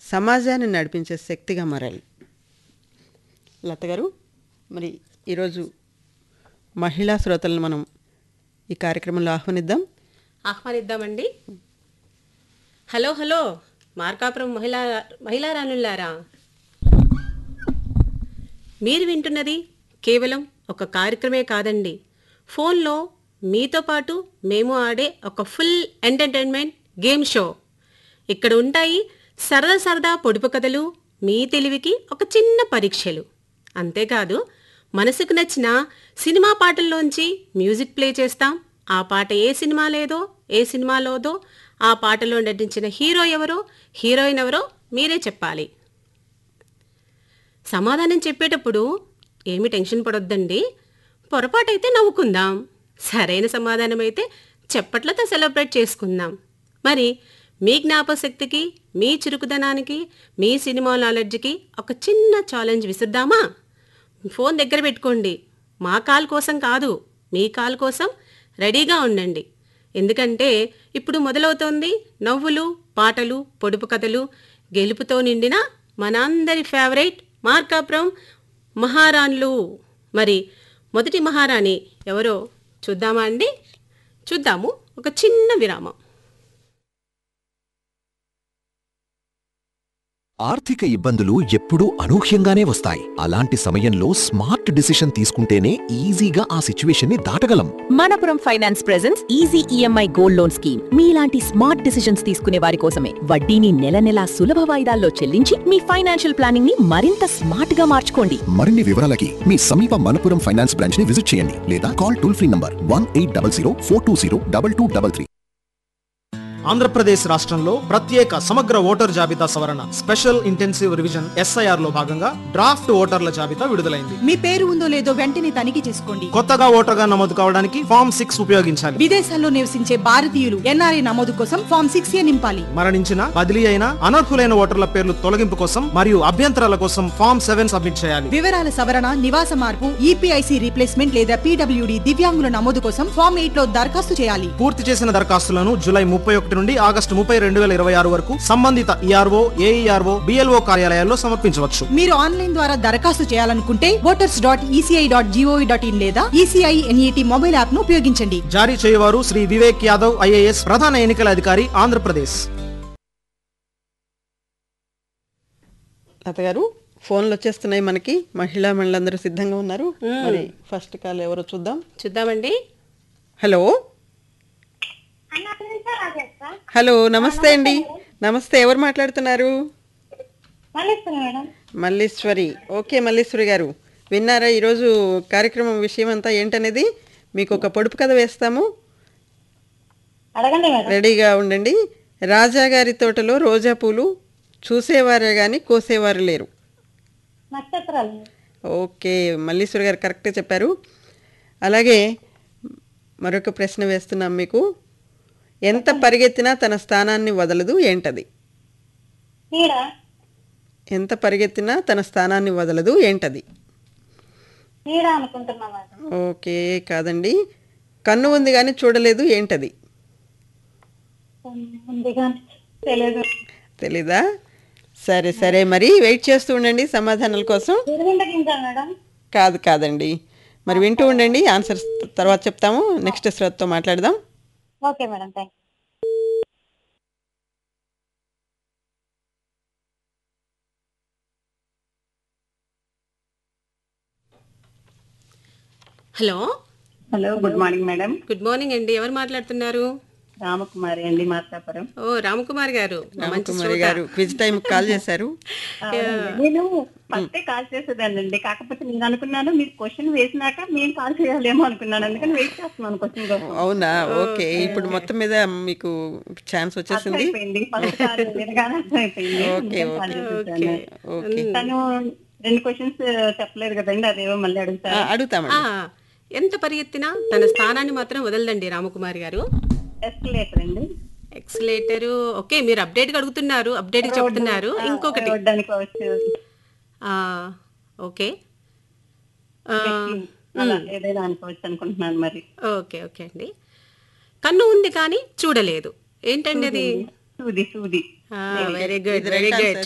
సమాజాన్ని నడిపించే శక్తిగా మారాలి లత గారు మరి ఈరోజు మహిళా శ్రోతలను మనం ఈ కార్యక్రమంలో ఆహ్వానిద్దాం ఆహ్వానిద్దామండి హలో హలో మార్కాపురం మహిళా మహిళా రాణులారా మీరు వింటున్నది కేవలం ఒక కార్యక్రమే కాదండి ఫోన్లో మీతో పాటు మేము ఆడే ఒక ఫుల్ ఎంటర్టైన్మెంట్ గేమ్ షో ఇక్కడ ఉంటాయి సరదా సరదా పొడుపు కథలు మీ తెలివికి ఒక చిన్న పరీక్షలు అంతేకాదు మనసుకు నచ్చిన సినిమా పాటల్లోంచి మ్యూజిక్ ప్లే చేస్తాం ఆ పాట ఏ సినిమా లేదో ఏ సినిమాలోదో ఆ పాటలో నటించిన హీరో ఎవరో హీరోయిన్ ఎవరో మీరే చెప్పాలి సమాధానం చెప్పేటప్పుడు ఏమి టెన్షన్ పడొద్దండి పొరపాటైతే నవ్వుకుందాం సరైన సమాధానం అయితే చెప్పట్లతో సెలబ్రేట్ చేసుకుందాం మరి మీ జ్ఞాపశక్తికి మీ చురుకుదనానికి మీ సినిమా నాలెడ్జ్కి ఒక చిన్న ఛాలెంజ్ విసుద్దామా ఫోన్ దగ్గర పెట్టుకోండి మా కాల్ కోసం కాదు మీ కాల్ కోసం రెడీగా ఉండండి ఎందుకంటే ఇప్పుడు మొదలవుతోంది నవ్వులు పాటలు పొడుపు కథలు గెలుపుతో నిండిన మనందరి ఫేవరెట్ మార్కాపురం మహారాణులు మరి మొదటి మహారాణి ఎవరో చూద్దామా అండి చూద్దాము ఒక చిన్న విరామం ఆర్థిక ఇబ్బందులు ఎప్పుడూ అనూహ్యంగానే వస్తాయి అలాంటి సమయంలో స్మార్ట్ డిసిషన్ తీసుకుంటేనే ఈజీగా ఆ సిచ్యువేషన్ ని దాటగలం Manappuram finance presents easy EMI gold loan scheme మీలాంటి స్మార్ట్ డిసిషన్స్ తీసుకునే వారి కోసమే వడ్డీని నెల నెలా సులభ వాయిదాల్లో చెల్లించి మీ ఫైనాన్షియల్ ప్లానింగ్ ని మరింత స్మార్ట్ గా మార్చుకోండి మరిన్ని వివరాలకి మీ సమీప మనపురం ఫైనాన్స్ బ్రాంచ్ ని విజిట్ చేయండి లేదా call toll free number one eight double zero four two zero double two double three Andhra Pradesh రాష్ట్రంలో ప్రత్యేక సమగ్ర ఓటర్ జాబితా సవరణ స్పెషల్ ఇంటెన్సివ్ రివిజన్ ఎస్ఐఆర్ లో భాగంగా డ్రాఫ్ట్ ఓటర్ల జాబితా విడుదలైంది మీ పేరు ఉందో లేదో వెంటనే తనిఖీ చేసుకోండి కొత్తగా ఓటర్గా నమోదు కావడానికి ఫామ్ సిక్స్ ఉపయోగించాలి విదేశాల్లో నివసించే భారతీయులు ఎన్ఆర్ఐ నమోదు కోసం ఫామ్ సిక్స్ ఏ నింపాలి మరణించిన బదిలీ అయిన అనర్హులైన ఓటర్ల పేర్లు తొలగింపు కోసం మరియు అభ్యంతరాల కోసం ఫామ్ సెవెన్ సబ్మిట్ చేయాలి వివరాల సవరణ నివాస మార్పు ఈపీఐసి రీప్లేస్మెంట్ లేదా పీడబ్ల్యూడి దివ్యాంగుల నమోదు కోసం ఫామ్ ఎయిట్ లో దరఖాస్తు చేయాలి పూర్తి చేసిన దరఖాస్తులను జూలై ముప్పై ఒకటి నుండి ఆగస్టు ముప్పై రెండు వేల ఇరవై ఆరు వరకు సంబంధిత ఈఆర్ఓ ఏఈఆర్ఓ బిఎల్ఓ కార్యాలయాల్లో సమర్పించవచ్చు మీరు ఆన్లైన్ ద్వారా దరఖాస్తు చేయాలనుకుంటే voters dot ECI dot gov dot in లేదా ఈసీఐ ఎన్ఈటి మొబైల్ యాప్ ను ఉపయోగించండి జారీ చేయవారు శ్రీ వివేక్ యాదవ్ ఐఏఎస్ ప్రధాన ఎన్నికల అధికారి ఆంధ్రప్రదేశ్ లత గారు ఫోన్లు వచ్చేస్తున్నాయి మనకి మహిళా మండలందరూ సిద్ధంగా ఉన్నారు మరి ఫస్ట్ కాల్ ఎవరో చూద్దాం చూద్దామండి హలో హలో నమస్తే అండి నమస్తే ఎవరు మాట్లాడుతున్నారు మల్లీశ్వరి ఓకే మల్లీశ్వరి గారు విన్నారా ఈరోజు కార్యక్రమం విషయం అంతా ఏంటనేది మీకు ఒక పొడుపు కథ వేస్తాము అడగండి మేడం రెడీగా ఉండండి రాజా గారి తోటలో రోజా పూలు చూసేవారే కానీ కోసేవారు లేరు నక్షత్రాలు ఓకే మల్లీశ్వరి గారు కరెక్ట్గా చెప్పారు అలాగే మరొక ప్రశ్న వేస్తున్నాం మీకు ఎంత పరిగెత్తినా తన స్థానాన్ని వదలదు ఏంటది నీడ ఎంత పరిగెత్తినా తన స్థానాన్ని వదలదు ఏంటది నీడ అనుకుంటున్నా మేడం ఓకే కాదండి కన్ను ఉంది కానీ చూడలేదు ఏంటది ఉంది కానీ తెలియదు తెలీదా సరే సరే మరి వెయిట్ చేస్తూ ఉండండి సమాధానాల కోసం తిరుగుంట గింజ మేడం కాదు కాదండి మరి వింటూ ఉండండి ఆన్సర్స్ తర్వాత చెప్తాము నెక్స్ట్ శ్రోతతో మాట్లాడదాం okay madam thank hello hello good morning madam good morning అండి ఎవరు మాట్లాడుతున్నారు రామకుమారి అండి మార్కాపురం ఓ రామకుమార్ గారు మా మంచి కుమారి శ్రోత. గారు క్విజ్ టైం కాల్ చేశారు నేను ఫస్టే కాల్ చేసేదానండి కాకపోతే నేను అనుకున్నాను మీరు క్వశ్చన్ వేసినాక నేను కాల్ చేయాలేమో అనుకున్నాను అందుకని వెయిట్ చేస్తున్నాను క్వశ్చన్ కోసం అవునా ఓకే ఇప్పుడు మొత్తం మీద మీకు ఛాన్స్ వచ్చేసింది అయిపోయింది ఫస్ట్ కాల్ వినగానే అర్థమైపోయింది ఓకే, అందుకని కాల్ ఓకే. చేసేసాను. ఓకే తను రెండు క్వశ్చన్స్ చెప్పలేదు కదండి అదేవో మళ్ళీ ఆ, అడుగుతాను అడుగుతామండి ఆ, ఎంత పరిగెత్తినా తన స్థానాన్ని మాత్రం వదలదండి రామకుమార్ గారు ఎస్కలేటర్ అండి ఎక్సలేటర్ ఓకే మీరు అప్డేట్ అడుగుతున్నారు అప్డేట్ చెప్తున్నారు ఇంకొకటి చూడడానికి వచ్చు ఆ, ఓకే ఆ, అలా ఏదైనా అనుకోవచ్చు అనుకుంటున్నాను మరి ఓకే ఓకే అండి కన్ను ఉంది కానీ చూడలేదు ఏంటండి అది సూది సూది వెరీ గుడ్ వెరీ గుడ్